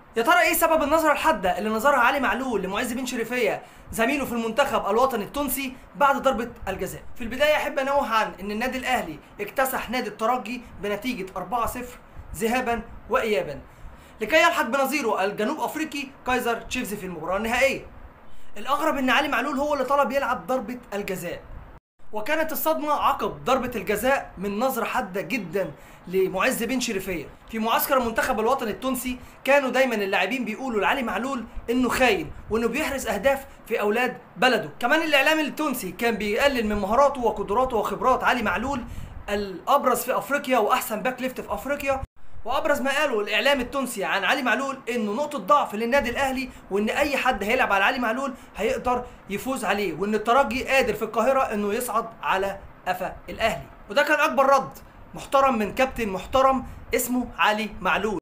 يا ترى ايه سبب النظره الحاده اللي نظرها علي معلول لمعز بن شريفيه زميله في المنتخب الوطني التونسي بعد ضربه الجزاء في البدايه احب انوه عن ان النادي الاهلي اكتسح نادي الترجي بنتيجه 4-0 ذهابا وايابا لكي يلحق بنظيره الجنوب افريقي كايزر تشيفز في المباراه النهائيه الاغرب ان علي معلول هو اللي طلب يلعب ضربه الجزاء وكانت الصدمة عقب ضربة الجزاء من نظرة حادة جدا لمعز بن شريفية في معسكر المنتخب الوطني التونسي كانوا دايما اللاعبين بيقولوا لعلي معلول انه خاين وانه بيحرز اهداف في اولاد بلده كمان الاعلام التونسي كان بيقلل من مهاراته وقدراته وخبرات علي معلول الابرز في افريقيا واحسن باك ليفت في افريقيا وابرز ما قاله الاعلام التونسي عن علي معلول انه نقطه ضعف للنادي الاهلي وان اي حد هيلعب على علي معلول هيقدر يفوز عليه وان الترجي قادر في القاهره انه يصعد على قفا الاهلي وده كان اكبر رد محترم من كابتن محترم اسمه علي معلول